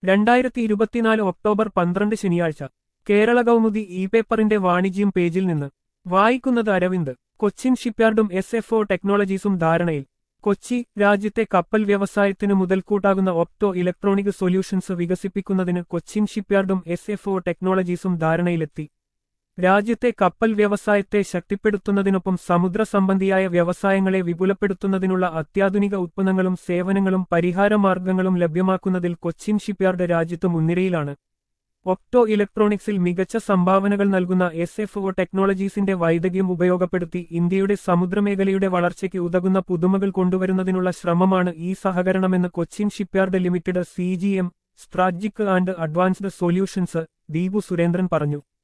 രണ്ടായിരത്തി ഇരുപത്തിനാല് ഒക്ടോബർ പന്ത്രണ്ട് ശനിയാഴ്ച കേരള കൗമുദി ഇ പേപ്പറിന്റെ വാണിജ്യം പേജിൽ നിന്ന് വായിക്കുന്നത് അരവിന്ദ് കൊച്ചിൻ ഷിപ്പ്യാർഡും എസ് എഫ് ഒ ടെക്നോളജീസും ധാരണയിൽ കൊച്ചി രാജ്യത്തെ കപ്പൽ വ്യവസായത്തിന് മുതൽക്കൂട്ടാകുന്ന ഒപ്റ്റോ ഇലക്ട്രോണിക് സൊല്യൂഷൻസ് വികസിപ്പിക്കുന്നതിന് കൊച്ചിൻ ഷിപ്പ്യാർഡും എസ് എഫ് ഒ ടെക്നോളജീസും ധാരണയിലെത്തി രാജ്യത്തെ കപ്പൽ വ്യവസായത്തെ ശക്തിപ്പെടുത്തുന്നതിനൊപ്പം സമുദ്ര സംബന്ധിയായ വ്യവസായങ്ങളെ വിപുലപ്പെടുത്തുന്നതിനുള്ള അത്യാധുനിക ഉത്പന്നങ്ങളും സേവനങ്ങളും പരിഹാരമാർഗങ്ങളും ലഭ്യമാക്കുന്നതിൽ കൊച്ചിൻ ഷിപ്പ്യാർഡ് രാജ്യത്ത് മുൻനിരയിലാണ് ഒക്ടോ ഇലക്ട്രോണിക്സിൽ മികച്ച സംഭാവനകൾ നൽകുന്ന എസ് എഫ് ഒ ടെക്നോളജീസിന്റെ വൈദഗ്ധ്യം ഉപയോഗപ്പെടുത്തി ഇന്ത്യയുടെ സമുദ്രമേഖലയുടെ വളർച്ചയ്ക്ക് ഉതകുന്ന പുതുമകൾ കൊണ്ടുവരുന്നതിനുള്ള ശ്രമമാണ് ഈ സഹകരണമെന്ന് Cochin shipyard limited C G M strategic and advanced solutions Deepu Surendran പറഞ്ഞു